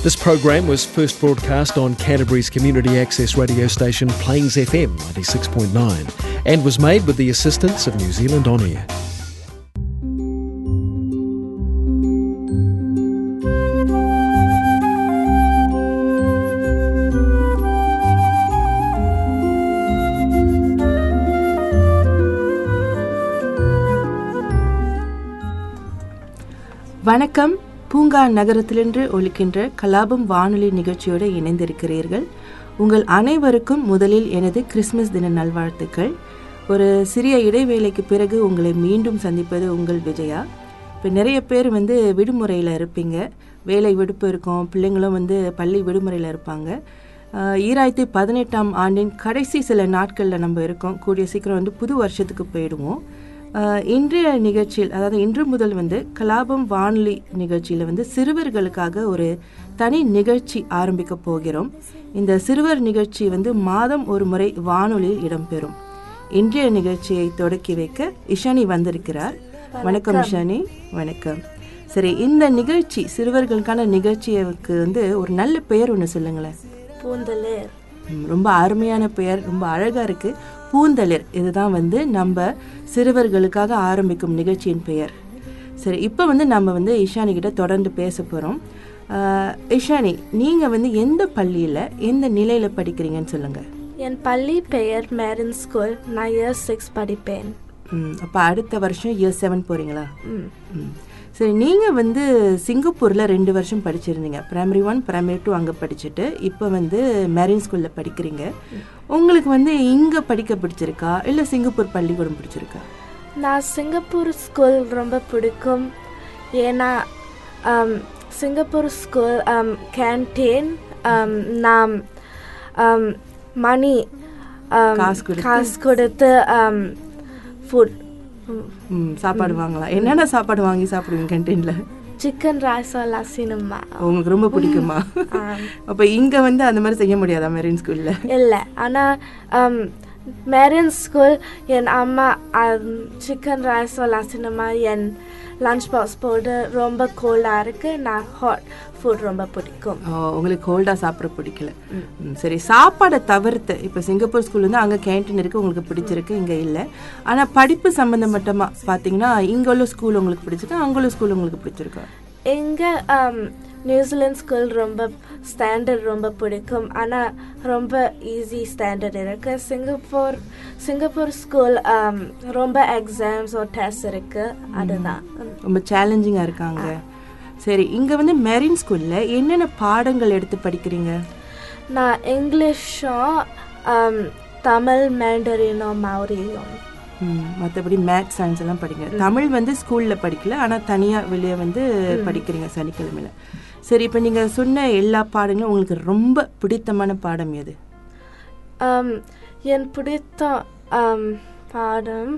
This program was first broadcast on Canterbury's community access radio station Plains FM 96.9 and was made with the assistance of New Zealand On Air. வணக்கம் பூங்கா நகரத்திலின்று ஒலிக்கின்ற கலாபம் வானொலி நிகழ்ச்சியோடு இணைந்திருக்கிறீர்கள் உங்கள் அனைவருக்கும் முதலில் எனது கிறிஸ்மஸ் தின நல்வாழ்த்துக்கள் ஒரு சிறிய இடைவேளைக்கு பிறகு உங்களை மீண்டும் சந்திப்பது உங்கள் விஜயா இப்போ நிறைய பேர் வந்து விடுமுறையில் இருப்பீங்க வேலை விடுப்பு இருக்கும் பிள்ளைங்களும் வந்து பள்ளி விடுமுறையில் இருப்பாங்க ஆஹ் ஈராயிரத்தி பதினெட்டாம் ஆண்டின் கடைசி சில நாட்களில் நம்ம இருக்கோம் கூடிய சீக்கிரம் வந்து புது வருஷத்துக்கு போயிடுவோம் ஆஹ் இன்றைய நிகழ்ச்சியில் அதாவது இன்று முதல் வந்து கலாபம் வானொலி நிகழ்ச்சியில் வந்து சிறுவர்களுக்காக ஒரு தனி நிகழ்ச்சி ஆரம்பிக்க போகிறோம் இந்த சிறுவர் நிகழ்ச்சி வந்து மாதம் ஒரு முறை வானொலியில் இடம்பெறும் இன்றைய நிகழ்ச்சியை தொடக்கி வைக்க இஷானி வந்திருக்கிறார் வணக்கம் இஷானி வணக்கம் சரி இந்த நிகழ்ச்சி சிறுவர்களுக்கான நிகழ்ச்சிக்கு வந்து ஒரு நல்ல பெயர் ஒன்று சொல்லுங்களேன் பூந்தளிர் ம், ரொம்ப அருமையான பெயர் ரொம்ப அழகா இருக்கு பூந்தளிர் இதுதான் வந்து நம்ம சிறுவர்களுக்காக ஆரம்பிக்கும் நிகழ்ச்சியின் பெயர் சரி இப்போ வந்து நம்ம வந்து இஷானி கிட்ட தொடர்ந்து பேச போகிறோம் இஷானி நீங்கள் வந்து எந்த பள்ளியில் எந்த நிலையில் படிக்கிறீங்கன்னு சொல்லுங்கள் என் பள்ளி பெயர் மேரின் ஸ்கூல் நான் இயர் சிக்ஸ் படிப்பேன் ம் அப்போ அடுத்த வருஷம் இயர் செவன் போகிறீங்களா ம். ம் சரி நீங்கள் வந்து சிங்கப்பூரில் ரெண்டு வருஷம் படிச்சிருந்தீங்க பிரைமரி ஒன் பிரைமரி டூ அங்கே படிச்சுட்டு இப்போ வந்து மெரின் ஸ்கூலில் படிக்கிறீங்க உங்களுக்கு வந்து இங்கே படிக்க பிடிச்சிருக்கா இல்லை சிங்கப்பூர் பள்ளிக்கூடம் பிடிச்சிருக்கா நான் சிங்கப்பூர் ஸ்கூல் ரொம்ப பிடிக்கும் ஏன்னா ஆம், சிங்கப்பூர் ஸ்கூல் கேன்டீன் நாம் ஆம், மணி ஆம், காசு கொடுத்து? காசு கொடுத்து ஃபுட் ம் சாப்பாடு வாங்கலாம் என்னென்ன சாப்பாடு வாங்கி சாப்பிடுவீங்க கேன்டீனில் சிக்கன் ரைஸ் எல்லாம் சினிமா உங்களுக்கு ரொம்ப பிடிக்குமா அப்போ இங்கே வந்து அந்த மாதிரி செய்ய முடியாதா மெரின் ஸ்கூலில் இல்லை ஆனால் மேரின் ஸ்கூல் என் அம்மா சிக்கன் ரைஸ் லசினமா என் லஞ்ச் பாக்ஸ் போட்டு ரொம்ப கோல்டாக இருக்கு நான் ஹாட் ஃபுட் ரொம்ப பிடிக்கும் உங்களுக்கு கோல்டாக சாப்பிட பிடிக்கல ம், சரி சாப்பாடை தவிர்த்து இப்போ சிங்கப்பூர் ஸ்கூல் வந்து அங்கே கேன்டீன் இருக்குது உங்களுக்கு பிடிச்சிருக்கு இங்கே இல்லை ஆனால் படிப்பு சம்மந்தமட்டமாக பார்த்தீங்கன்னா இங்கே உள்ள ஸ்கூல் உங்களுக்கு பிடிச்சிருக்கா அங்கே உள்ள ஸ்கூல் உங்களுக்கு பிடிச்சிருக்கா இங்கே நியூசிலாந்து ஸ்கூல் ரொம்ப ஸ்டாண்டர்ட் ரொம்ப பிடிக்கும் ஆனால் ரொம்ப ஈஸி ஸ்டாண்டர்ட் இருக்கு சிங்கப்பூர் சிங்கப்பூர் ஸ்கூல் ரொம்ப எக்ஸாம்ஸ் ஒரு டெஸ்ட் இருக்கு அதுதான் ரொம்ப சேலஞ்சிங்காக இருக்காங்க சரி இங்கே வந்து மெரின் ஸ்கூலில் என்னென்ன பாடங்கள் எடுத்து படிக்கிறீங்க நான் இங்கிலீஷும் ஆம், தமிழ் மேண்டரினும் மௌரியும் மற்றபடி மேத்ஸ் சயின்ஸ் எல்லாம் படிக்கிறீங்க தமிழ் வந்து ஸ்கூலில் படிக்கல ஆனால் தனியாக வெளியே வந்து படிக்கிறீங்க சனிக்கிழமையில் சரி இப்போ நீங்கள் சொன்ன எல்லா பாடங்களும் உங்களுக்கு ரொம்ப பிடித்தமான பாடம் எது ஆம், என் பிடித்த ஆம், பாடம்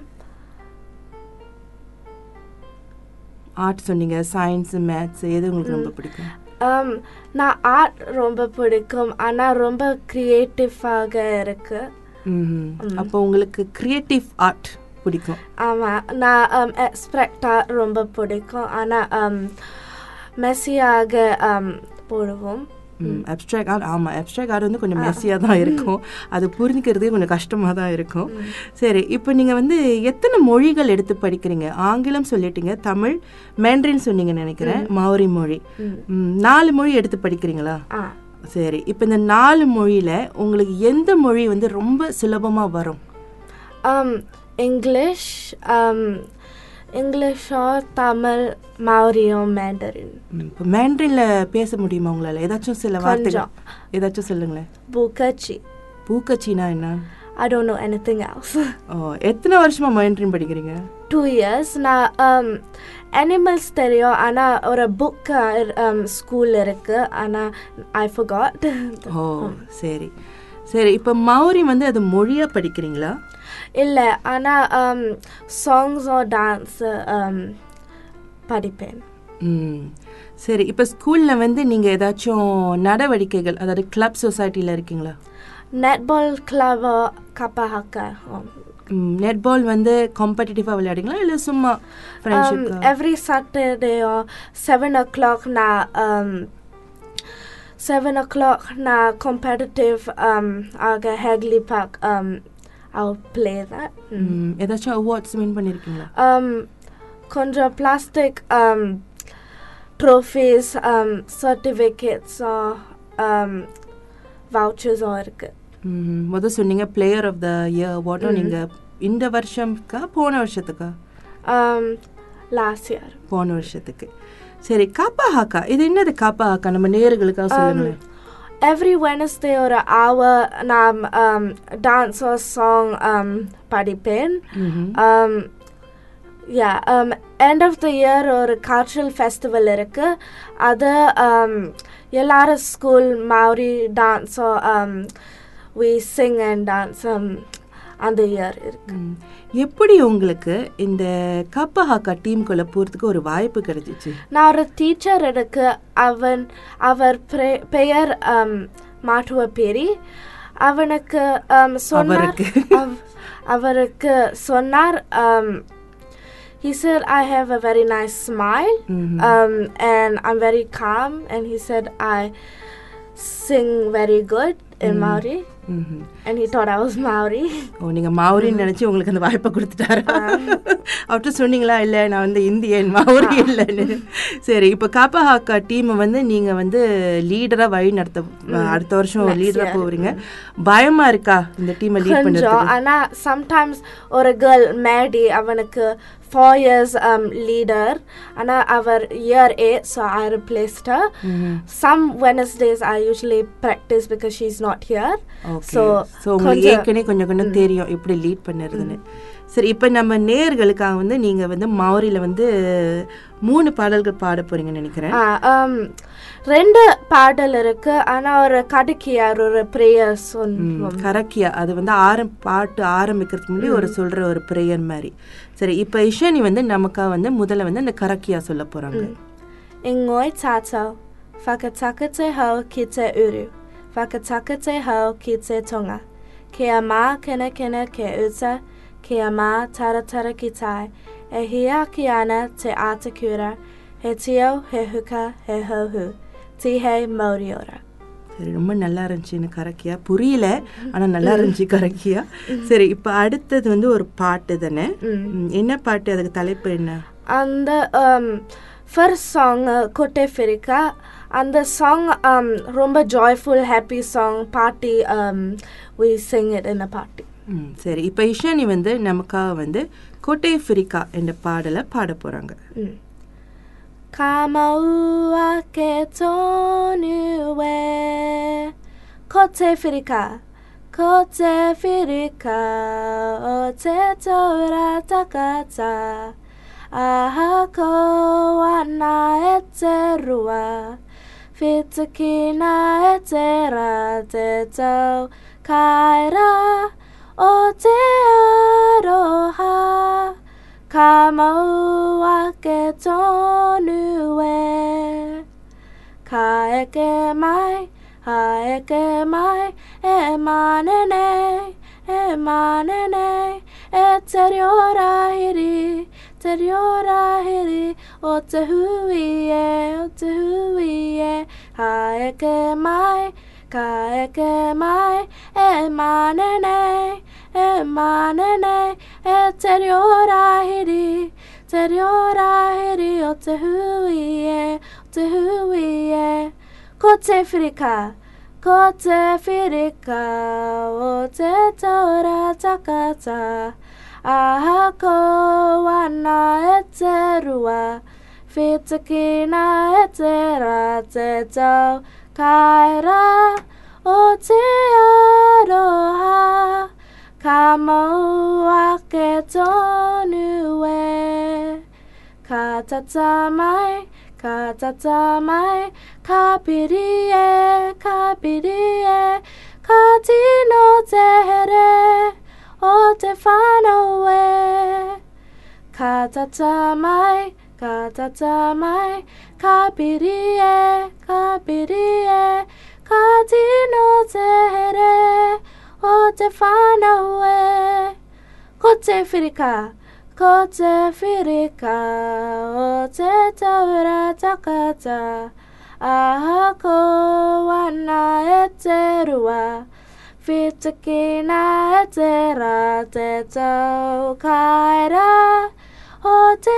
ஆர்ட் சொன்னீங்க சயின்ஸ் மேத்ஸ் எது உங்களுக்கு ரொம்ப பிடிக்கும் ஆம், நான் ஆர்ட் ரொம்ப பிடிக்கும் ஆனால் ரொம்ப க்ரியேட்டிவாக இருக்கு ம்ஹும். அப்போ உங்களுக்கு கிரியேட்டிவ் ஆர்ட் பிடிக்கும் ஆமாம் நான் எக்ஸ்பிரக்ட் ஆர்ட் ரொம்ப பிடிக்கும் ஆனால் மெஸ்ஸியாக போடுவோம் அப்ட்ராக்ட் ஆர்ட் ஆமாம் அப்ட்ராக்ட் ஆர்ட் வந்து கொஞ்சம் மெஸ்ஸியாக தான் இருக்கும் அது புரிஞ்சுக்கிறதே கொஞ்சம் கஷ்டமாக தான் இருக்கும் சரி இப்போ நீங்கள் வந்து எத்தனை மொழிகள் எடுத்து படிக்கிறீங்க ஆங்கிலம் சொல்லிட்டீங்க தமிழ் மேண்ட்ரின் சொன்னீங்கன்னு நினைக்கிறேன் மௌரி மொழி ம், நாலு மொழி எடுத்து படிக்கிறீங்களா ஆ சரி இப்போ இந்த நாலு மொழியில் உங்களுக்கு எந்த மொழி வந்து ரொம்ப சுலபமாக வரும் um, English, um, இங்கிலீஷோ தமிழ் மௌரியம் மேண்டரின் இப்போ மேண்ட்ரினில் பேச முடியுமா உங்களால் ஏதாச்சும் சில வார்த்தைகள் ஏதாச்சும் சொல்லுங்களேன் பூக்கச்சி பூக்கச்சினா என்ன I don't know anything else. ஓ எத்தனை வருஷமா மேண்ட்ரின் படிக்கிறீங்க Two years நான் um, animals தெரியும் ஆனால் ஒரு புக் um, ஸ்கூல் இருக்கு ஆனால் ஐ forgot ஓ சரி சரி இப்போ மௌரி வந்து அது மொழியாக படிக்கிறீங்களா இல்லை ஆனால் சாங்ஸோ டான்ஸ் படிப்பேன் ம் சரி இப்போ ஸ்கூலில் வந்து நீங்கள் ஏதாச்சும் நடவடிக்கைகள் அதாவது கிளப் சொசைட்டியில் இருக்கீங்களா நெட்பால் கிளப் கப்பஹாக்கா நெட்பால் வந்து காம்படிட்டிவாக விளையாடுங்களா இல்லை சும்மா friendship every Saturday seven o'clock நான் um, seven o'clock na competitive um aga Hagley Park um I'll play that. Mm. ம், ஏதாச்சும் அவார்ட்ஸ் வின் பண்ணியிருக்கீங்களா Um contra plastic um trophies um certificates or um vouchers or இருக்கு. ம், முத சொன்னீங்க player of the year அவார்டும் நீங்க இந்த வருஷம்க்கா போன வருஷத்துக்கா Um last year. போன வருஷத்துக்கு சரி காப்பா ஹாக்கா இது என்னது காப்பா ஹாக்கா நம்ம நேயர்களுக்காக சொல்லுங்களேன் Every Wednesday or an hour நாம் um, dance or song um, படிப்பேன் ம்ஹும். um, yeah um, end of the year ஒரு cultural festival இருக்கு அது um, எல்லாரும் ஸ்கூல் மாரி dance um, we sing and dance um, அந்த இயர் இருக்கு ம். எப்படி உங்களுக்கு இந்த காப்பா ஹாக்கா டீமுக்குள்ள போறதுக்கு ஒரு வாய்ப்பு கிடைச்சிச்சு நான் ஒரு டீச்சர் இருக்கு அவன் அவர் pre- பெயர் um, மாட்டுவ பேரி அவனுக்கு um, சொன்னார் அவருக்கு. அவ்- அவருக்கு சொன்னார் um, he said I have a very nice smile Mhm. um, and I'm very calm and he said I sing very good in Maori ம்ஹும். and he thought I was Maori ஓ நீங்க மாவுரின்னு நினைச்சு உங்களுக்கு அந்த வாய்ப்பை கொடுத்துட்டாரா அவர்கிட்ட சொன்னீங்களா இல்ல நான் வந்து இந்தியன் மாவுரி இல்லைன்னு சரி இப்போ காப்பா ஹாக்கா டீமை வந்து நீங்க வந்து லீடரா வழி நடத்த அடுத்த வருஷம் லீடரா போவீங்க பயமா இருக்கா இந்த டீமை லீட் கொஞ்சம் பண்றதுக்கு ஆனா சம்டைம்ஸ் ஒரு கேர்ள் மேடி அவனுக்கு ஃபோர் இயர்ஸ் லீடர் ஆனா அவர் year eight so I replaced her some Wednesdays I usually practice because she is not here okay so so உங்களுக்கு ஏற்கனவே கொஞ்சம் கொஞ்சம் தெரியும் எப்படி லீட் பண்ணுறதுன்னு சரி இப்போ நம்ம நேயர்களுக்காக வந்து நீங்கள் வந்து மௌரியில் வந்து மூணு பாடல்கள் பாட போறீங்கன்னு நினைக்கிறேன் ரெண்டு பாடல் இருக்கு ஆனா ஒரு கடுக்கியார் ஒரு ப்ரேயர் சொன்ன கரக்கியா அது வந்து ஆரம் பாட்டு ஆரம்பிக்கிறதுக்கு முன்னாடி ஒரு சொல்ற ஒரு ப்ரேயர் மாதிரி சரி இப்போ இஷானி வந்து நமக்கா வந்து முதல்ல வந்து அந்த கரக்கியா சொல்ல போறாங்க Ingoi tātou, whakataka te hau ki te uru, whakataka te hau ki te tonga. Kia mā kena kena ke uta, kia mā taratara ki tai, e hia ki ana te ātakura, he tio, he huka, he hauhu, tihe mauriora. சரி ரொம்ப நல்லா இருந்துச்சு எனக்கு கரக்கியா புரியல ஆனா நல்லா இருந்துச்சு கரக்கியா சரி இப்போ அடுத்தது வந்து ஒரு பாட்டு தானே ம், என்ன பாட்டு அதுக்கு தலைப்பு என்ன அந்த um, first song uh, Kote Firika அந்த song um, ரொம்ப joyful happy song party um, we sing it in a party ம் சரி இப்போ இஷானி வந்து நமக்காக வந்து கோட்டை ஃபிரிக்கா என்ற பாடலை பாட போறாங்க mm. Ka maua ke tonu we Ko te whirika Ko te whirika O te taura takata Aha ko ana e te rua Whitakina e te rā te tau Kaira o te aroha Ka maua ke tonu e Ka eke mai, ha eke mai E manene, e manene E te riora hiri, te riora hiri O te hui e, o te hui e Ha eke mai, ka eke mai E manene, e manene E te riora hiri, te riora hiri O te hui e, o te hui e Ko te whirika, ko te whirika O te taura takata Aha ko ana e te rua Whitakina e te rā te tau Kaira o te aroha Ka maua ke tonu e Ka tata mai, ka tata mai Ka piri e, ka piri e Ka tino te here o te whanau e Ka tata mai, ka tata mai Ka piri e, ka piri e Ka tino te here o te whanau e Ko te whirika, ko te whirika o te taura takata Aha ko Tahirua Fitakina te ra te tau kaira O te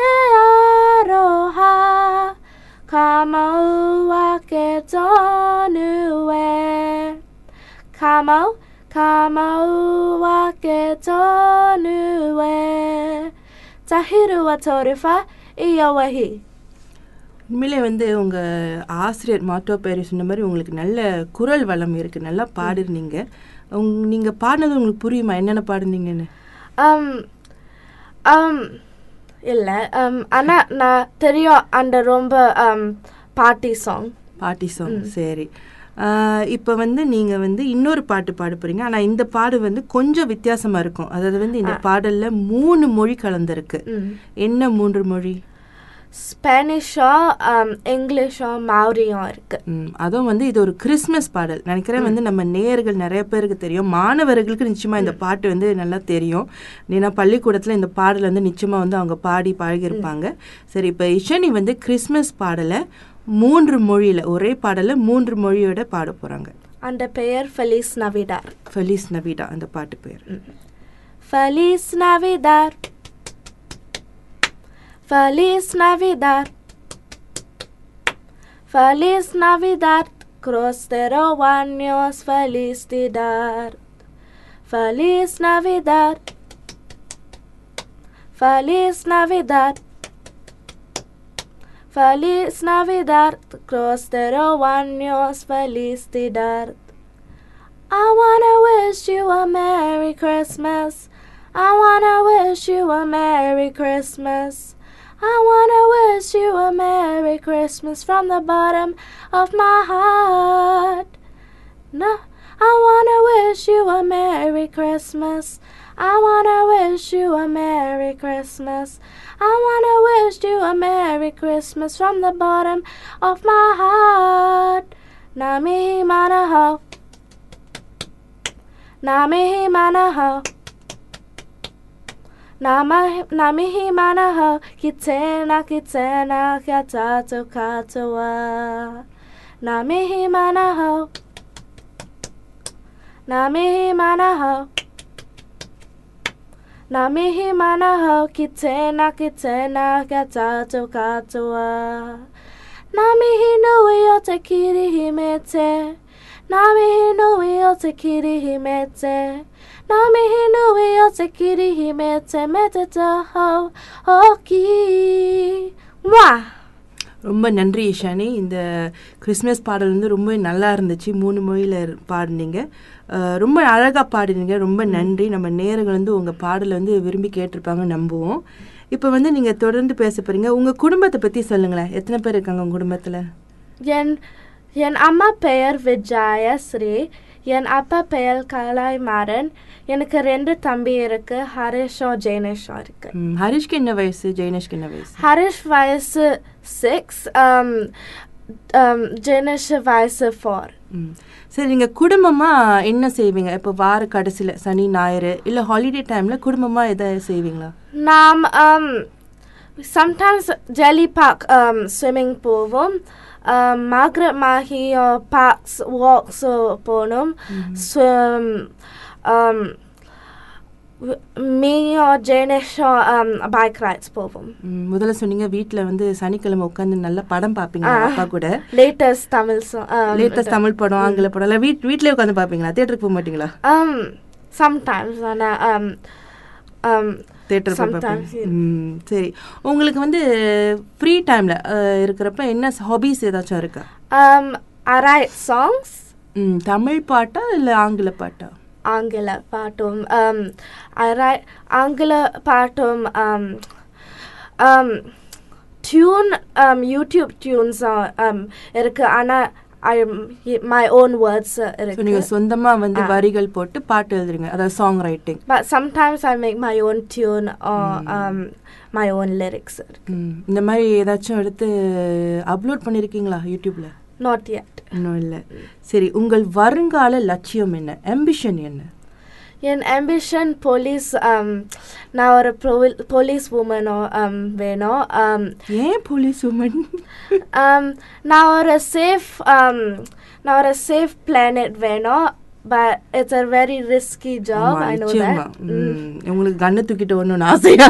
aroha Ka maua ke tonu e Ka mau, ka maua ke tonu e Tahirua tōrewha i awahi உண்மையிலே வந்து உங்க ஆசிரியர் மாட்டோ பேரி சொன்ன மாதிரி உங்களுக்கு நல்ல குரல் வளம் இருக்கு நல்லா பாடுறீங்க உங் நீங்க பாடினது உங்களுக்கு புரியுமா என்னென்ன பாடுனீங்கன்னு Um, um, இல்லை um, ஆனால் நான் தெரியும் அந்த ரொம்ப um, பார்ட்டி சாங் பாட்டி சாங் சரி ஆஹ் இப்போ வந்து நீங்கள் வந்து இன்னொரு பாட்டு பாட போறீங்க ஆனால் இந்த பாடு வந்து கொஞ்சம் வித்தியாசமாக இருக்கும் அதாவது வந்து இந்த பாடலில் மூணு மொழி கலந்துருக்கு என்ன மூன்று மொழி ஸ்பானிஷும் um, இங்கிலீஷும் மௌரியும் இருக்கு ம், அதுவும் வந்து இது ஒரு கிறிஸ்மஸ் பாடல் நினைக்கிறேன் வந்து நம்ம நேயர்கள் நிறைய பேருக்கு தெரியும் மாணவர்களுக்கு நிச்சயமா இந்த பாட்டு வந்து நல்லா தெரியும் ஏன்னா பள்ளிக்கூடத்தில் இந்த பாடல் வந்து நிச்சயமா வந்து அவங்க பாடி பழகியிருப்பாங்க சரி இப்போ இஷனி வந்து கிறிஸ்மஸ் பாடலை மூன்று மொழியில ஒரே பாடலை மூன்று மொழியோட பாட போறாங்க அந்த பெயர் ஃபெலிஸ் நவிடார் ஃபெலிஸ் நவிடா அந்த பாட்டு பேர் Feliz Navidad. Feliz Navidad. Feliz Navidad. Crostero años felicidad. Feliz Navidad. Feliz Navidad. Feliz Navidad. Crostero años felicidad. I wanna wish you a Merry Christmas. I wanna wish you a Merry Christmas. I wanna wish you a Merry Christmas from the bottom of my heart. No, I wanna wish you a Merry Christmas. I wanna wish you a Merry Christmas. I wanna wish you a Merry Christmas from the bottom of my heart. Nami manaho. Namihi manaho. Nama- Namihi manaho. Kitena kitena katato katawa. Namihi manaho. Namihi manaho. Namihi manaho. Kitena kitena katato katawa. Namihi nui o te kiri himete. Namihi nui o te kiri himete. Namihi nui o te kiri himete. Me te taho hoki. Mwah! ரொம்ப நன்றி இஷானி இந்த Christmas பாடல் வந்து ரொம்ப நல்லா இருந்துச்சு மூணு மொழியில் பாடினீங்க அஹ், ரொம்ப அழகாக பாடினீங்க ரொம்ப நன்றி நம்ம நேயர்கள் வந்து உங்கள் பாடலை வந்து விரும்பி கேட்டிருப்பாங்க நம்புவோம் இப்போ வந்து நீங்கள் தொடர்ந்து பேச போகிறீங்க உங்கள் குடும்பத்தை பற்றி சொல்லுங்களேன் எத்தனை பேர் இருக்காங்க உங்கள் குடும்பத்தில் என் என் அம்மா பெயர் விஜயஸ்ரீ என் அப்பா பெயர் கலைமாறன் எனக்கு ரெண்டு தம்பி இருக்கு ஹரிஷும் ஜெயனேஷும் இருக்கு ஹரிஷ்க்கு என்ன வயசு ஜெயனேஷ்க்கு என்ன வயசு ஹரிஷ் வயசு சிக்ஸ் ஜெயனேஷ் வயசு ஃபோர் ம். சரி நீங்கள் குடும்பமாக என்ன செய்வீங்க இப்போ வார கடைசியில் சனி ஞாயிறு இல்லை ஹாலிடே டைமில் குடும்பமாக எதை செய்வீங்களா நாம் um, sometimes Jelly Park um, swimming போவோம் um, Margaret Mahi uh, parks walks uh, போனோம் swim um, மீயும் ஜெயனேஷும் um, bike rides போவோம் ம், முதல்ல சொன்னீங்க வீட்டில் வந்து சனிக்கிழமை உட்காந்து நல்ல படம் பார்ப்பீங்க ஆ. அப்பா கூட latest Tamil song um, latest Tamil படம் ஆங்கில படம் இல்லை வீட் வீட்லயே உட்காந்து பார்ப்பீங்களா தேட்டருக்கு போக மாட்டீங்களா um, sometimes ஆனா um, um, தேட்டர் போய் Sometimes, பார்ப்பீங்க ம், சரி உங்களுக்கு வந்து ஃப்ரீ டைமில் இருக்கிறப்ப என்ன ஹாபீஸ் ஏதாச்சும் இருக்கா um, I write songs ம், தமிழ் பாட்டா இல்லை ஆங்கில பாட்டா ஆங்கில பாட்டும் um, I write ஆங்கில பாட்டும் um, um, tune um, YouTube tunes um, இருக்கு ஆனா I my own words so இருக்கு நீங்கள் சொந்தமாக வந்து ஆ. வரிகள் போட்டு பாட்டு எழுதுறீங்க அதாவது song writing but sometimes I make my own tune or um, my own lyrics இருக்கு இந்த மாதிரி ஏதாச்சும் எடுத்து அப்லோட் பண்ணியிருக்கீங்களா யூடியூப்ல not yet இன்னும் இல்லை சரி உங்கள் வருங்கால லட்சியம் என்ன ambition என்ன என் ambition போலீஸ் um, நான் ஒரு போலீஸ் உமனோ um, வேணும் um, ஏன் போலீஸ் உமன் um, நான் ஒரு சேஃப் um, நான் ஒரு சேஃப் பிளானட் வேணும் but it's a very risky job. ஆமா, I know நிச்சயமா. that. ம், உங்களுக்கு கண்ணை தூக்கிட்டு ஒண்ணு ஆசையா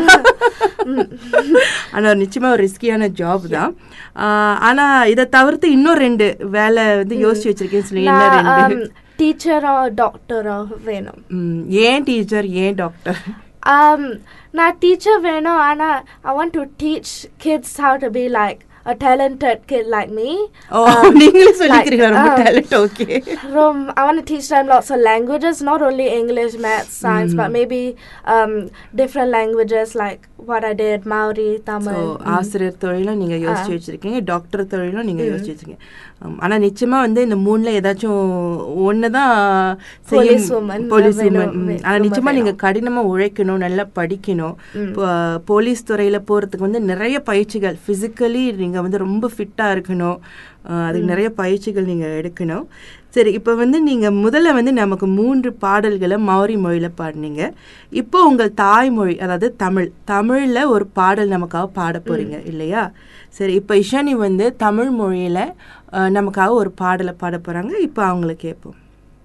ஆனா நிச்சயமா ஒரு ரிஸ்கியான ஜாப் தான் ஆ, ஆனா இதை தவிர்த்து இன்னும் ரெண்டு வேலை வந்து யோசிச்சு வச்சிருக்கேன்னு சொல்லி என்ன நான் ரெண்டு டீச்சரோ டாக்டரோ வேணும் ம், ஏன் டீச்சர் ஏன் டாக்டர் Um, நான் டீச்சர் வேணும் ஆனா I want to teach kids how to be like a talented kid like me. O Um, நீங்களே சொல்லிக்கிறீங்களா ரொம்ப um, talent okay Rom, I want to teach them lots of languages, not only English, maths, science, but maybe um, different languages like what I did, Maori, so Tamil. ஆசிரியர் தொழிலும் நீங்க யோசிச்சு வச்சிருக்கீங்க doctor தொழிலும் நீங்க யோசிச்சு வச்சிருக்கீங்க ஆம், ஆனா நிச்சயமா வந்து இந்த மூணுல ஏதாச்சும் ஒண்ணுதான் Police woman போலீஸ் வேணும், உமன் வே- ஆனா ரொம்ப நிச்சயமா நீங்க வேணும். கடினமா உழைக்கணும் நல்லா படிக்கணும் இப்போ, போலீஸ் துறையில போறதுக்கு வந்து நிறைய பயிற்சிகள் பிசிக்கலி நீங்க வந்து ரொம்ப ஃபிட்டா இருக்கணும் அஹ், அதுக்கு நிறைய பயிற்சிகள் நீங்க எடுக்கணும் சரி இப்போ வந்து நீங்க முதல்ல வந்து நமக்கு மூன்று பாடல்களை மௌரி மொழியில பாடினீங்க இப்போ உங்கள் தாய்மொழி அதாவது தமிழ் தமிழ்ல ஒரு பாடல் நமக்காக பாட போறீங்க இல்லையா சரி இப்போ இஷானி வந்து தமிழ் மொழியில அஹ், நமக்காக ஒரு பாடலை பாட போறாங்க இப்போ அவங்கள கேட்போம்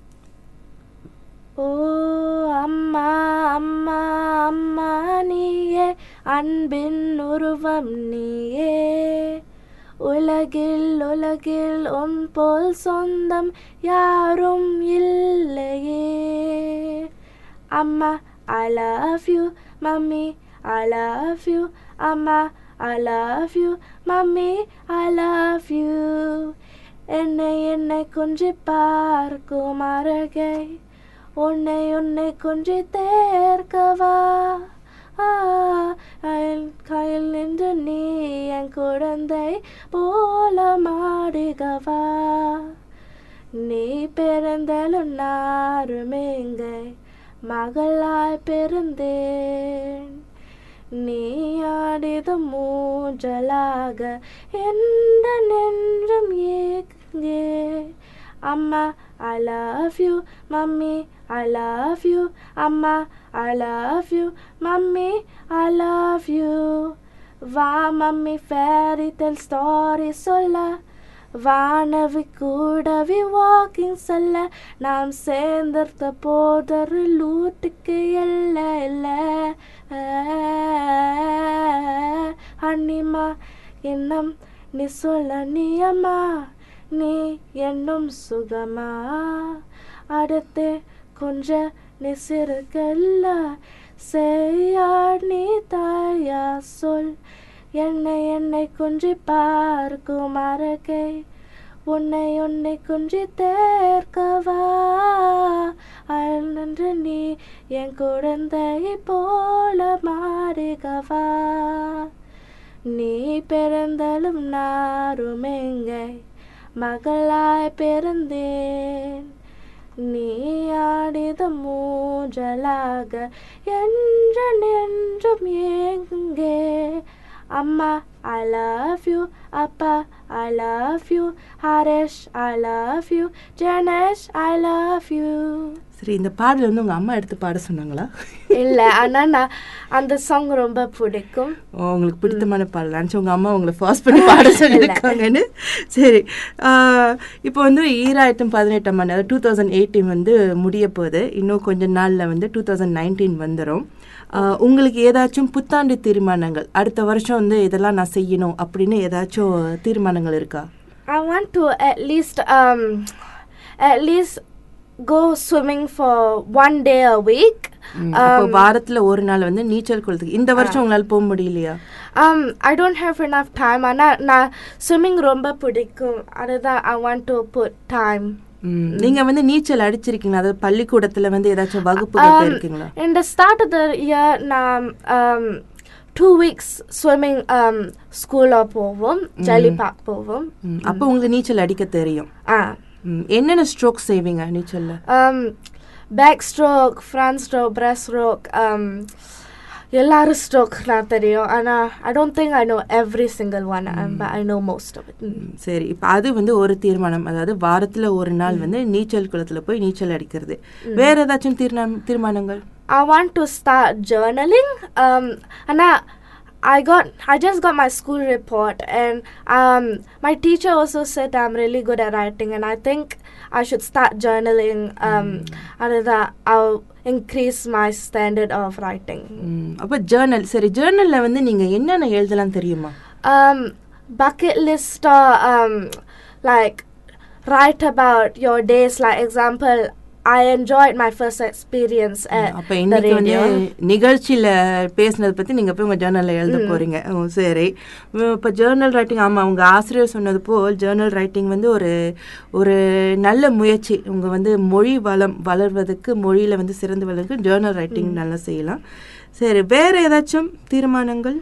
ஓ அம்மா அம்மா அம்மா நீயே அன்பின் உருவம் நீயே உலகில் உலகில் உன் போல் சொந்தம் யாரும் இல்லையே அம்மா I love you mummy I love you அம்மா I love you mummy I love you என்னை என்னை கொஞ்சி பார்க்கும் அருகே உன்னை உன்னை கொஞ்சி தேர்க்கவா ஆ, அயல் கையில் நின்று நீ என் குழந்தை போல மாடுகவா நீ பிறந்தலும் நாருமேங்க மகளாய் பிறந்தேன் நீ ஆடிது மூஞ்சலாக எந்த நெஞ்சும் ஏங்கே அம்மா I love you mummy I love you அம்மா I love you mummy I love you வா மம்மி fairy tale story சொல்ல வானவி கூடவி வாக்கிங் சொல்ல நாம் சேர்ந்திருந்த போதொரு லூட்டுக்கு எல்ல இல்ல அண்ணிமா என்னம் நீ சொல்ல நீ அம்மா நீ என்னும் சுகமா அடுத்து கொஞ்ச நிசிறுகல்ல செய்யார் நீ தாயா சொல் என்னை என்னை குஞ்சி பார்க்கும் அருகே உன்னை உன்னை குஞ்சி தேர்க்கவா அயல் நின்று நீ என் குழந்தை போல மாறுகவா நீ பிறந்தாலும் நாருமெங்கை மகளாய் பிறந்தேன் நீ ஆடித மூஜலாக என்ற நெஞ்சும் எங்கே அம்மா I love you அப்பா I love you Harish I love you Janesh I love you சரி இந்த பாடல் வந்து உங்க அம்மா எடுத்து பாட சொன்னாங்களா இல்லை ஆனால் நான் அந்த சாங் ரொம்ப பிடிக்கும் ஓ, உங்களுக்கு பிடித்தமான பாடல் நினச்சி உங்கள் அம்மா உங்களை ஃபாஸ்ட் பண்ணி பாட சொல்லியிருக்காங்கன்னு சரி ஆஹ், இப்போ வந்து ஈராயிரத்தும் பதினெட்டாம் ஆண்டு அதாவது டூ தௌசண்ட் எயிட்டீன் வந்து முடிய போகுது இன்னும் கொஞ்ச நாளில் வந்து டூ தௌசண்ட் நைன்டீன் வந்துடும் உங்களுக்கு ஏதாச்சும் புத்தாண்டு தீர்மானங்கள் அடுத்த வருஷம் வந்து இதெல்லாம் நான் செய்யணும் அப்படின்னு ஏதாச்சும் தீர்மானங்கள் இருக்கா I want to at least um at least go swimming for one day a week. அப்போ வாரத்தில் ஒரு நாள் வந்து நீச்சல் குளத்துக்கு இந்த வருஷம் உங்களால் போக முடியலையா Um, I don't have enough time. ஆனால் நான் swimming ரொம்ப பிடிக்கும் அதுதான் I want to put time. ம், நீங்க வந்து நீச்சல் அடிச்சிருக்கீங்களா அதாவது பள்ளிக்கூடத்துல வந்து ஏதாச்சும் வகுப்புகள் போயிருக்கீங்களா In the start of the year, நான் um, two weeks swimming um, school போவோம் ஜல்லி பார்க் போவோம் ம், அப்போ உங்களுக்கு நீச்சல் அடிக்க தெரியும் ஆ ம், என்னென்ன ஸ்ட்ரோக் செய்வீங்க நீச்சல்ல um, back stroke front stroke breast stroke எல்லாரும் ஸ்ட்ரோக் நான் தெரியும் ஆனால் I don't think I know every single one but I know most of it ம், சரி இப்போ அது வந்து ஒரு தீர்மானம் அதாவது வாரத்துல ஒரு நாள் வந்து நீச்சல் குளத்துல போய் நீச்சல் அடிக்கிறது வேற ஏதாச்சும் தீர்மானம் தீர்மானங்கள் I want to start journaling. Um, ஆனால் I got I just got my school report and um, my teacher also said I'm really good at writing and I think I should start journaling um, and that I'll increase my standard of writing. ம், அப்ப Journal சரி ஜேர்னல்ல வந்து நீங்க என்னென்ன எழுதலாம் தெரியுமா Um, bucket list or um, like write about your days. Like example, I enjoyed my first experience at அப்ப the இன்னைக்கு வந்து radio. நிகழ்ச்சியில பேசுனதை பத்தி நீங்க போய் உங்க ஜேர்னல்ல எழுத போறீங்க ஓ, சரி உம், இப்ப ஜேர்னல் ரைட்டிங் ஆமா உங்க ஆசிரியர் சொன்னது போல் ஜேர்னல் ரைட்டிங் வந்து ஒரு ஒரு நல்ல முயற்சி உங்க வந்து மொழி வளம் வளர்வதற்கு மொழியில வந்து சிறந்து வளர்க்கு ஜேர்னல் ரைட்டிங் நல்லா செய்யலாம் சரி வேற ஏதாச்சும் தீர்மானங்கள்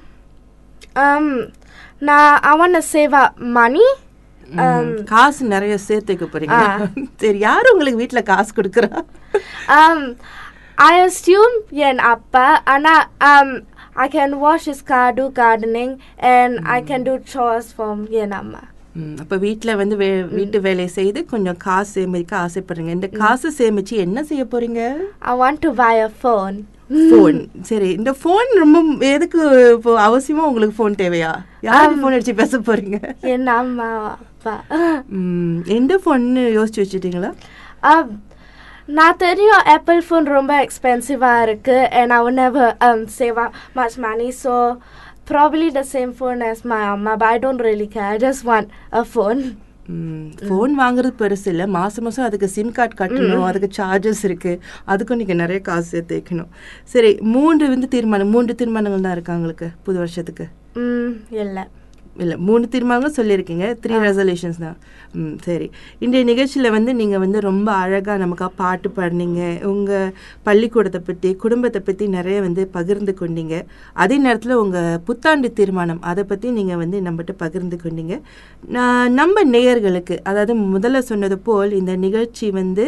Um, now I want to save up money. ம், காசு நிறைய சேர்த்து வைக்க போறீங்க சரி யாரு உங்களுக்கு வீட்ல காசு கொடுக்குறா Um, I assume yen appa, and I, um, I can wash his car, do gardening, and I can do chores from yen amma. ம், அப்ப வீட்ல வந்து வே வீட்டு வேலையை செய்து கொஞ்சம் காசு சேமிக்க ஆசைப்படுறீங்க இந்த காசு சேமிச்சு என்ன செய்ய போறீங்க I want to buy a phone. Phone சரி இந்த ஃபோன் ரொம்ப எதுக்கு இப்போ அவசியமா உங்களுக்கு ஃபோன் தேவையா யாருக்கு ஃபோன் அடிச்சு பேச போறீங்க yen amma appa. ம், எந்த ஃபோன்னு யோசிச்சு வச்சுட்டீங்களா Um, நான் தெரியும் ஆப்பிள் ஃபோன் ரொம்ப எக்ஸ்பென்சிவாக இருக்குது and I will never um, save up much money so probably the same phone as my amma but I don't really care I just want a phone phone வாங்குறது பெருசு இல்லை மாசம் மாசம் அதுக்கு சிம் கார்டு கட்டணும் அதுக்கு சார்ஜஸ் இருக்கு அதுக்கும் நீங்க நிறைய காசு சேர்த்து வைக்கணும் சரி மூன்று வந்து தீர்மானம் மூன்று தீர்மானங்கள் தான் இருக்கு உங்களுக்கு புது வருஷத்துக்கு ம் இல்லை இல்லை மூணு தீர்மானங்களும் சொல்லியிருக்கீங்க த்ரீ ரெசல்யூஷன்ஸ் தான் ம் சரி இன்றைய நிகழ்ச்சியில் வந்து நீங்கள் வந்து ரொம்ப அழகாக நமக்காக பாட்டு பாடினீங்க உங்கள் பள்ளிக்கூடத்தை பற்றி குடும்பத்தை பற்றி நிறைய வந்து பகிர்ந்து கொண்டீங்க அதே நேரத்தில் உங்கள் புத்தாண்டு தீர்மானம் அதை பற்றி நீங்கள் வந்து நம்மகிட்ட பகிர்ந்து கொண்டீங்க நான் நம்ம நேயர்களுக்கு அதாவது முதல்ல சொன்னது போல் இந்த நிகழ்ச்சி வந்து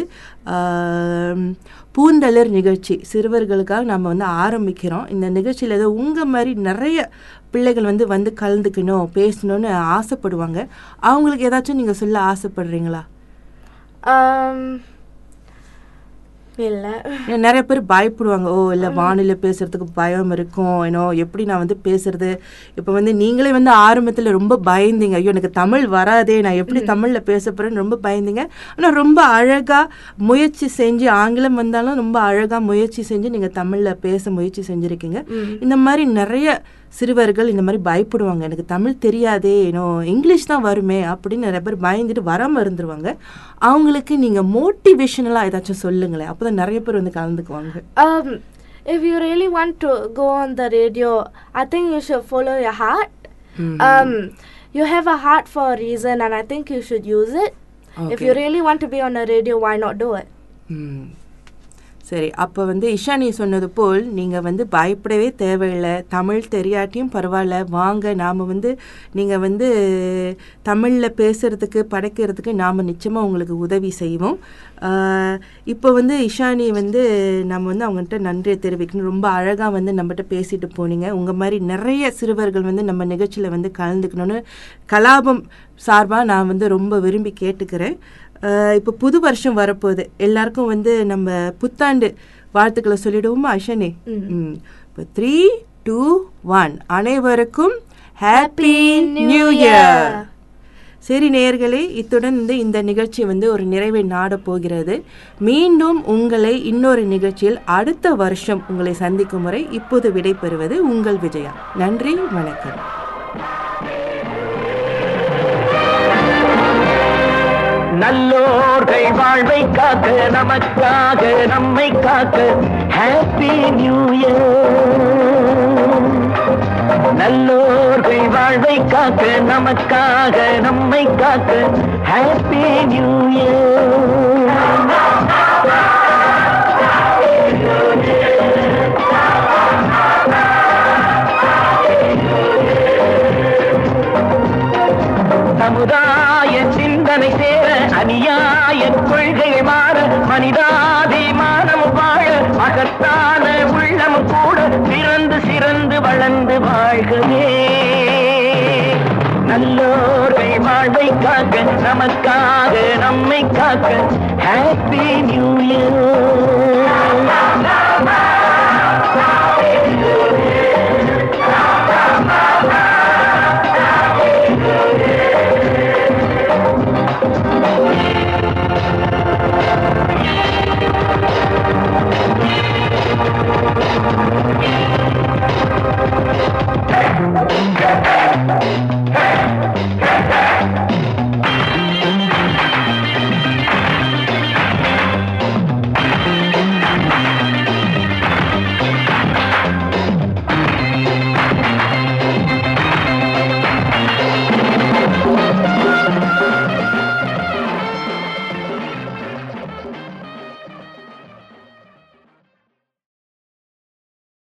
ஆம், பூந்தளிர் நிகழ்ச்சி சிறுவர்களுக்காக நம்ம வந்து ஆரம்பிக்கிறோம் இந்த நிகழ்ச்சியில் ஏதோ உங்கள் மாதிரி நிறைய பிள்ளைகள் வந்து வந்து கலந்துக்கணும் பேசணும்னு ஆசைப்படுவாங்க அவங்களுக்கு ஏதாச்சும் நீங்கள் சொல்ல ஆசைப்படுறீங்களா um, இல்லை ஏன்னா நிறைய பேர் பயப்படுவாங்க ஓ இல்லை வானிலை பேசுறதுக்கு பயம் இருக்கும் ஏன்னோ எப்படி நான் வந்து பேசுறது இப்போ வந்து நீங்களே வந்து ஆரம்பத்தில் ரொம்ப பயந்தீங்க ஐயோ எனக்கு தமிழ் வராதே நான் எப்படி தமிழில் பேச போறேன்னு ரொம்ப பயந்தீங்க ஆனால் ரொம்ப அழகாக முயற்சி செஞ்சு ஆங்கிலம் வந்தாலும் ரொம்ப அழகாக முயற்சி செஞ்சு நீங்கள் தமிழில் பேச முயற்சி செஞ்சுருக்கீங்க இந்த மாதிரி நிறைய சிறுவர்கள் இந்த மாதிரி பயப்படுவாங்க எனக்கு தமிழ் தெரியாதே ஏனோ இங்கிலீஷ் தான் வருமே அப்படின்னு நிறைய பேர் பயந்துட்டு வராமல் இருந்துருவாங்க அவங்களுக்கு நீங்கள் மோட்டிவேஷனலாக ஏதாச்சும் சொல்லுங்களேன் அப்போ தான் நிறைய பேர் வந்து கலந்துக்குவாங்க Um, if you really want to go on the radio, I think you should follow your heart. Um, you have a heart for a reason, and I think you should use it. If Okay. you really want to be on the radio, why not do it? ம். சரி அப்போ வந்து இஷானி சொன்னது போல் நீங்கள் வந்து பயப்படவே தேவையில்லை தமிழ் தெரியாட்டியும் பரவாயில்ல வாங்க நாம் வந்து நீங்கள் வந்து தமிழில் பேசுகிறதுக்கு படைக்கிறதுக்கு நாம் நிச்சயமாக உங்களுக்கு உதவி செய்வோம் ஆஹ், இப்போ வந்து இஷானி வந்து நம்ம வந்து அவங்ககிட்ட நன்றியை தெரிவிக்கணும் ரொம்ப அழகாக வந்து நம்மகிட்ட பேசிட்டு போனீங்க உங்கள் மாதிரி நிறைய சிறுவர்கள் வந்து நம்ம நிகழ்ச்சியில் வந்து கலந்துக்கணும்னு கலாபம் சார்பாக நான் வந்து ரொம்ப விரும்பி கேட்டுக்கிறேன் ஆஹ் இப்போ புது வருஷம் வரப்போகுது எல்லாருக்கும் வந்து நம்ம புத்தாண்டு வாழ்த்துக்களை சொல்லிடுவோமா அஷனி ம் இப்போ த்ரீ டூ ஒன் அனைவருக்கும் ஹாப்பி நியூ இயர் சரி நேயர்களே இத்துடன் வந்து இந்த நிகழ்ச்சி வந்து ஒரு நிறைவை நாடப் போகிறது மீண்டும் உங்களை இன்னொரு நிகழ்ச்சியில் அடுத்த வருஷம் உங்களை சந்திக்கும் வரை இப்போது விடைபெறுவது உங்கள் விஜயா நன்றி வணக்கம் நல்லோர்கள் வாழ்வை காக்க நமக்காக நம்மை காக்க ஹாப்பி நியூ இயர் நல்லோர்கள் வாழ்வை காக்க நமக்காக நம்மை காக்க ஹாப்பி நியூ இயர் சமுதாய சிந்தனை சேர அநியாய கொள்கை மாற மனிதாபிமானம் வாழ மகத்தான உள்ளம் கூட சிறந்து சிறந்து வளர்ந்து வாழ்கவே நல்லோர்கள் வாழ்வை காக்க நமக்காக நம்மை காக்க ஹாப்பி நியூ இயர் ஆ